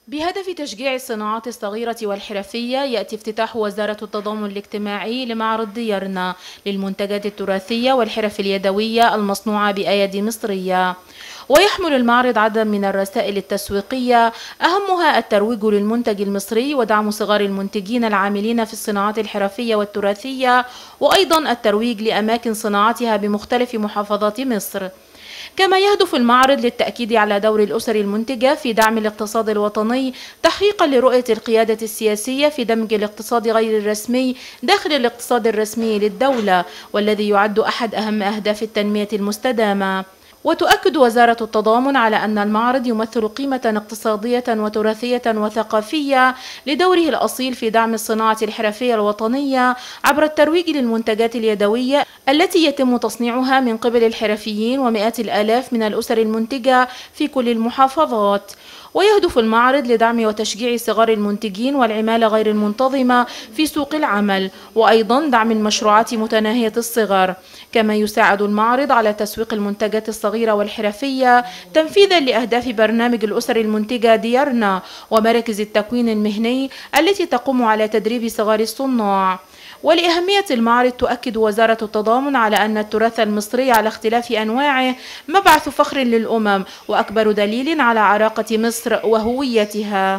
بهدف تشجيع الصناعات الصغيرة والحرفية يأتي افتتاح وزارة التضامن الاجتماعي لمعرض ديارنا للمنتجات التراثية والحرف اليدوية المصنوعة بأيدي مصرية ويحمل المعرض عددا من الرسائل التسويقية أهمها الترويج للمنتج المصري ودعم صغار المنتجين العاملين في الصناعات الحرفية والتراثية وأيضا الترويج لأماكن صناعتها بمختلف محافظات مصر كما يهدف المعرض للتأكيد على دور الأسر المنتجة في دعم الاقتصاد الوطني تحقيقا لرؤية القيادة السياسية في دمج الاقتصاد غير الرسمي داخل الاقتصاد الرسمي للدولة والذي يعد أحد أهم أهداف التنمية المستدامة وتؤكد وزارة التضامن على أن المعرض يمثل قيمة اقتصادية وتراثية وثقافية لدوره الأصيل في دعم الصناعة الحرفية الوطنية عبر الترويج للمنتجات اليدوية التي يتم تصنيعها من قبل الحرفيين ومئات الآلاف من الأسر المنتجة في كل المحافظات ويهدف المعرض لدعم وتشجيع صغار المنتجين والعمالة غير المنتظمة في سوق العمل وأيضا دعم المشروعات متناهية الصغر كما يساعد المعرض على تسويق المنتجات الصغيرة والحرفية تنفيذا لأهداف برنامج الأسر المنتجة ديارنا ومراكز التكوين المهني التي تقوم على تدريب صغار الصناع ولأهمية المعرض تؤكد وزارة التضامن على أن التراث المصري على اختلاف أنواعه مبعث فخر للأمم وأكبر دليل على عراقة مصر وهويتها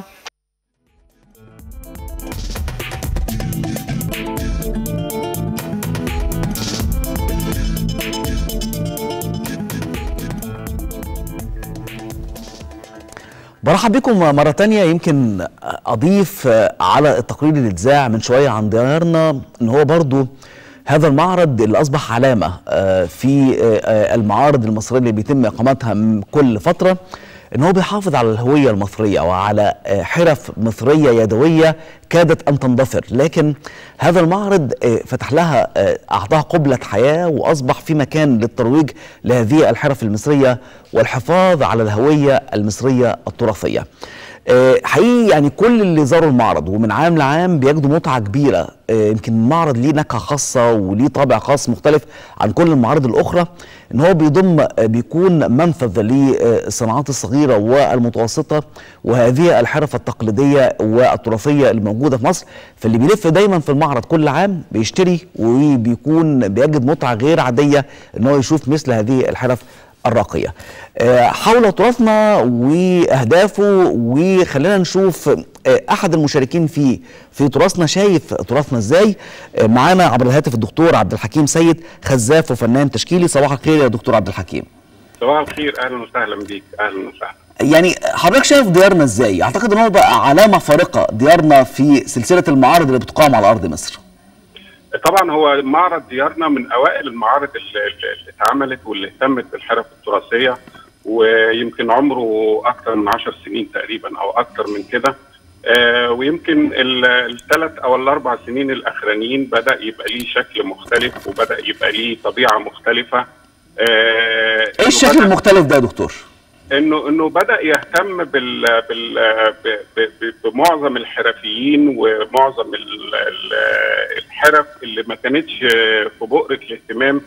برحب بكم مرة تانية يمكن أضيف على التقرير اللي اتذاع من شوية عن ديارنا إن هو برضو هذا المعرض اللي أصبح علامة في المعارض المصرية اللي بيتم إقامتها كل فترة ان هو بيحافظ على الهويه المصريه وعلى حرف مصريه يدويه كادت ان تندثر لكن هذا المعرض فتح لها اعطاها قبله حياه واصبح في مكان للترويج لهذه الحرف المصريه والحفاظ على الهويه المصريه التراثيه حقيقي يعني كل اللي زاروا المعرض ومن عام لعام بيجدوا متعه كبيره يمكن المعرض ليه نكهه خاصه وليه طابع خاص مختلف عن كل المعارض الاخرى ان هو بيضم بيكون منفذ للصناعات الصغيره والمتوسطه وهذه الحرف التقليديه والتراثيه الموجوده في مصر فاللي بيلف دايما في المعرض كل عام بيشتري وبيكون بيجد متعه غير عاديه ان هو يشوف مثل هذه الحرف الراقيه. حول تراثنا واهدافه وخلينا نشوف احد المشاركين فيه في تراثنا شايف تراثنا ازاي معانا عبر الهاتف الدكتور عبد الحكيم سيد خزاف وفنان تشكيلي صباح الخير يا دكتور عبد الحكيم صباح الخير اهلا وسهلا بيك اهلا وسهلا يعني حضرتك شايف ديارنا ازاي اعتقد ان هو بقى علامه فارقه ديارنا في سلسله المعارض اللي بتقام على ارض مصر طبعا هو معرض ديارنا من اوائل المعارض اللي, اللي اتعملت واللي اهتمت بالحرف التراثيه ويمكن عمره اكثر من 10 سنين تقريبا او اكثر من كده آه ويمكن الثلاث او الاربع سنين الاخرانيين بدا يبقى ليه شكل مختلف وبدا يبقى ليه طبيعه مختلفه آه ايه الشكل المختلف ده يا دكتور؟ انه انه بدا يهتم بال بال بمعظم الحرفيين ومعظم الحرف اللي ما كانتش في بؤره الاهتمام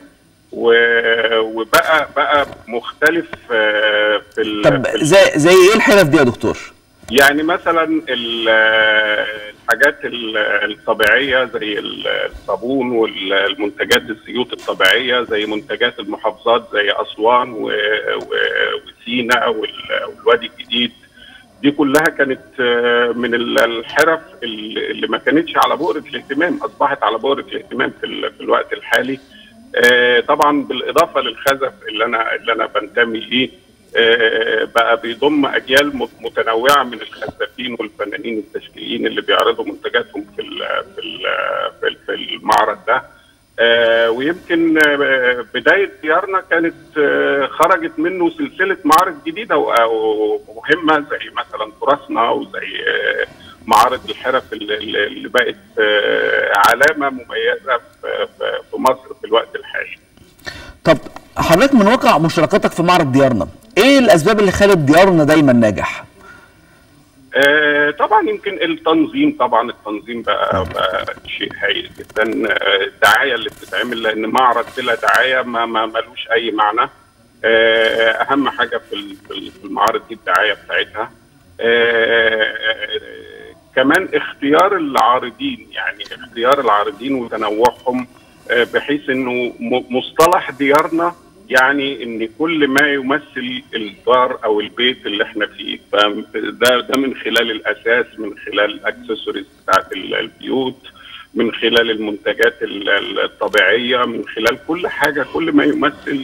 وبقى بقى مختلف في طب زي زي ايه الحرف دي يا دكتور؟ يعني مثلا الحاجات الطبيعيه زي الصابون والمنتجات الزيوت الطبيعيه زي منتجات المحافظات زي اسوان وسينا والوادي الجديد دي كلها كانت من الحرف اللي ما كانتش على بؤره الاهتمام اصبحت على بؤره الاهتمام في الوقت الحالي طبعا بالاضافه للخزف اللي انا اللي انا بنتمي ليه بقى بيضم اجيال متنوعه من الخزافين والفنانين التشكيليين اللي بيعرضوا منتجاتهم في في في المعرض ده ويمكن بدايه ديارنا كانت خرجت منه سلسله معارض جديده ومهمه زي مثلا تراثنا وزي معارض الحرف اللي بقت علامه مميزه في مصر في الوقت الحالي. طب حضرتك من واقع مشاركتك في معرض ديارنا ايه الاسباب اللي خلت ديارنا دايما ناجح آه طبعا يمكن التنظيم طبعا التنظيم بقى, بقى شيء هايل جدا الدعايه اللي بتتعمل لان معرض بلا دعايه ما ما ملوش اي معنى آه اهم حاجه في المعارض دي الدعايه بتاعتها آه كمان اختيار العارضين يعني اختيار العارضين وتنوعهم بحيث انه مصطلح ديارنا يعني ان كل ما يمثل الدار او البيت اللي احنا فيه فده ده من خلال الاساس من خلال الاكسسوارز بتاعت البيوت من خلال المنتجات الطبيعيه من خلال كل حاجه كل ما يمثل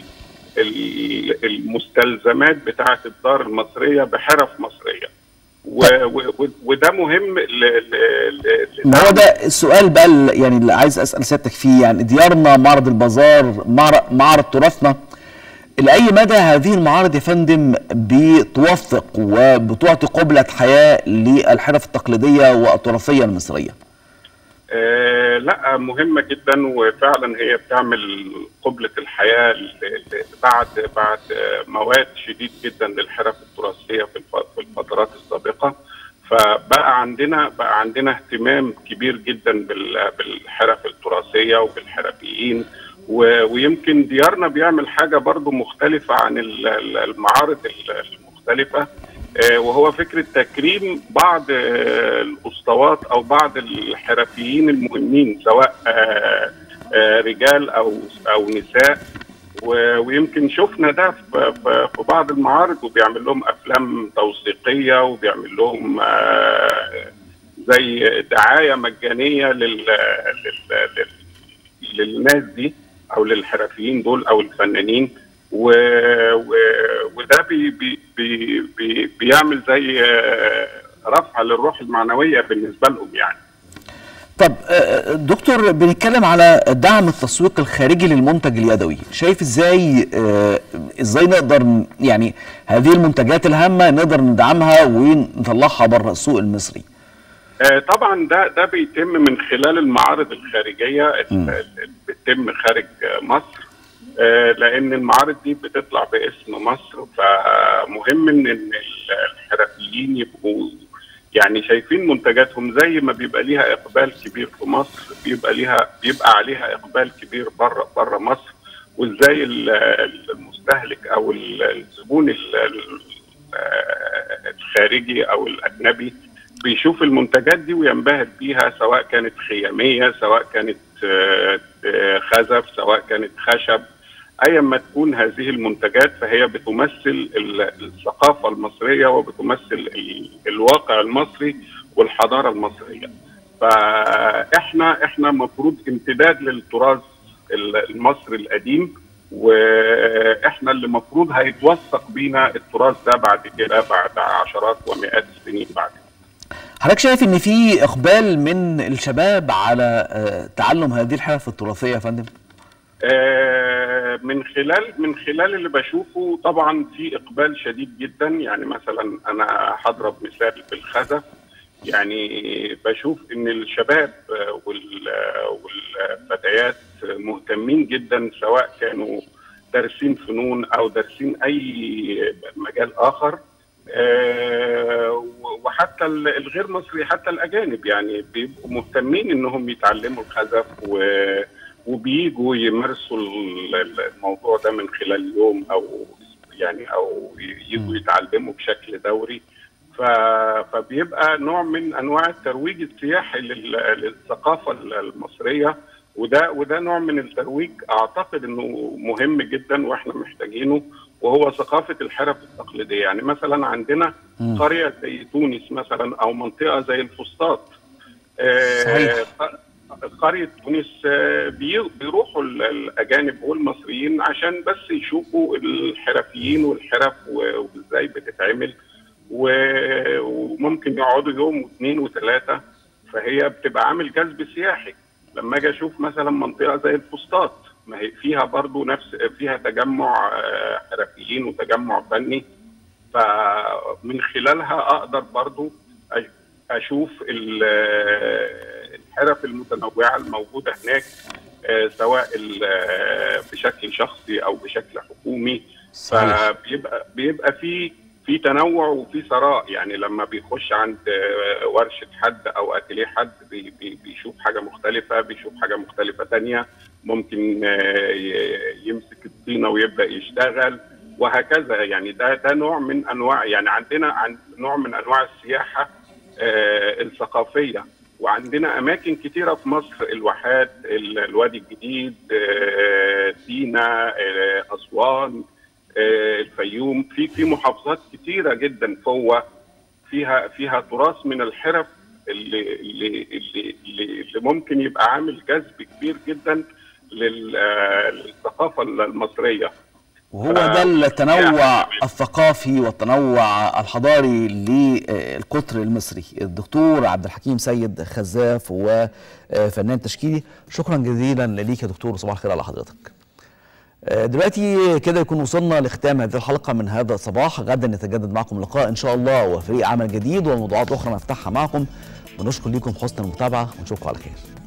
المستلزمات بتاعه الدار المصريه بحرف مصريه وده مهم ما هو ده السؤال بقى يعني اللي عايز اسال سيادتك فيه يعني ديارنا معرض البازار معرض تراثنا لاي مدى هذه المعارض يا فندم بتوثق وبتعطي قبله حياه للحرف التقليديه والتراثيه المصريه؟ آه لا مهمه جدا وفعلا هي بتعمل قبله الحياه بعد بعد مواد شديد جدا للحرف التراثيه في الفترات السابقه فبقى عندنا بقى عندنا اهتمام كبير جدا بالحرف التراثيه وبالحرفيين ويمكن ديارنا بيعمل حاجه برضو مختلفه عن المعارض المختلفه وهو فكره تكريم بعض الاسطوات او بعض الحرفيين المهمين سواء رجال او او نساء ويمكن شفنا ده في بعض المعارض وبيعمل لهم افلام توثيقيه وبيعمل لهم زي دعايه مجانيه لل للناس دي او للحرفيين دول او الفنانين و... و... وده بي... بي... بي... بي... بيعمل زي رفع للروح المعنويه بالنسبه لهم يعني طب دكتور بنتكلم على دعم التسويق الخارجي للمنتج اليدوي شايف ازاي ازاي نقدر يعني هذه المنتجات الهامه نقدر ندعمها ونطلعها بره السوق المصري طبعا ده ده بيتم من خلال المعارض الخارجيه اللي بتتم خارج مصر لان المعارض دي بتطلع باسم مصر فمهم ان الحرفيين يبقوا يعني شايفين منتجاتهم زي ما بيبقى ليها اقبال كبير في مصر بيبقى ليها بيبقى عليها اقبال كبير بره بره مصر وازاي المستهلك او الزبون الخارجي او الاجنبي بيشوف المنتجات دي وينبهر بيها سواء كانت خياميه سواء كانت خزف سواء كانت خشب ايا ما تكون هذه المنتجات فهي بتمثل الثقافه المصريه وبتمثل الواقع المصري والحضاره المصريه فاحنا احنا مفروض امتداد للتراث المصري القديم واحنا اللي المفروض هيتوثق بينا التراث ده بعد كده بعد عشرات ومئات السنين بعد كده حضرتك شايف ان في اقبال من الشباب على تعلم هذه الحرف التراثيه يا فندم؟ من خلال من خلال اللي بشوفه طبعا في اقبال شديد جدا يعني مثلا انا هضرب مثال بالخزف يعني بشوف ان الشباب والفتيات مهتمين جدا سواء كانوا دارسين فنون او دارسين اي مجال اخر وحتى الغير مصري حتى الاجانب يعني بيبقوا مهتمين انهم يتعلموا الخزف و وبيجوا يمارسوا الموضوع ده من خلال يوم او يعني او يجوا يتعلموا بشكل دوري فبيبقى نوع من انواع الترويج السياحي للثقافه المصريه وده وده نوع من الترويج اعتقد انه مهم جدا واحنا محتاجينه وهو ثقافه الحرف التقليديه يعني مثلا عندنا م. قريه زي تونس مثلا او منطقه زي الفسطاط صحيح. قريه تونس بيروحوا الاجانب والمصريين عشان بس يشوفوا الحرفيين والحرف وازاي بتتعمل وممكن يقعدوا يوم واثنين وثلاثه فهي بتبقى عامل جذب سياحي لما اجي اشوف مثلا منطقه زي الفسطاط ما هي فيها برضو نفس فيها تجمع حرفيين وتجمع فني فمن خلالها اقدر برضو اشوف الحرف المتنوعه الموجوده هناك سواء بشكل شخصي او بشكل حكومي فبيبقى بيبقى في في تنوع وفي ثراء يعني لما بيخش عند ورشه حد او اتيليه حد بي بي بيشوف حاجه مختلفه بيشوف حاجه مختلفه تانية ممكن يمسك الطينه ويبدا يشتغل وهكذا يعني ده ده نوع من انواع يعني عندنا عن نوع من انواع السياحه آه، الثقافيه وعندنا اماكن كتيره في مصر الواحات ال- الوادي الجديد آه، سينا آه، اسوان آه، الفيوم في في محافظات كتيره جدا فوق فيها فيها تراث من الحرف اللي اللي اللي, اللي, اللي ممكن يبقى عامل جذب كبير جدا لل- آه، للثقافه المصريه وهو ده التنوع الثقافي والتنوع الحضاري للقطر المصري الدكتور عبد الحكيم سيد خزاف وفنان تشكيلي شكرا جزيلا ليك يا دكتور وصباح الخير على حضرتك آه، دلوقتي كده يكون وصلنا لختام هذه الحلقه من هذا الصباح غدا يتجدد معكم لقاء ان شاء الله وفريق عمل جديد وموضوعات اخرى نفتحها معكم ونشكر لكم حسن المتابعه ونشوفكم على خير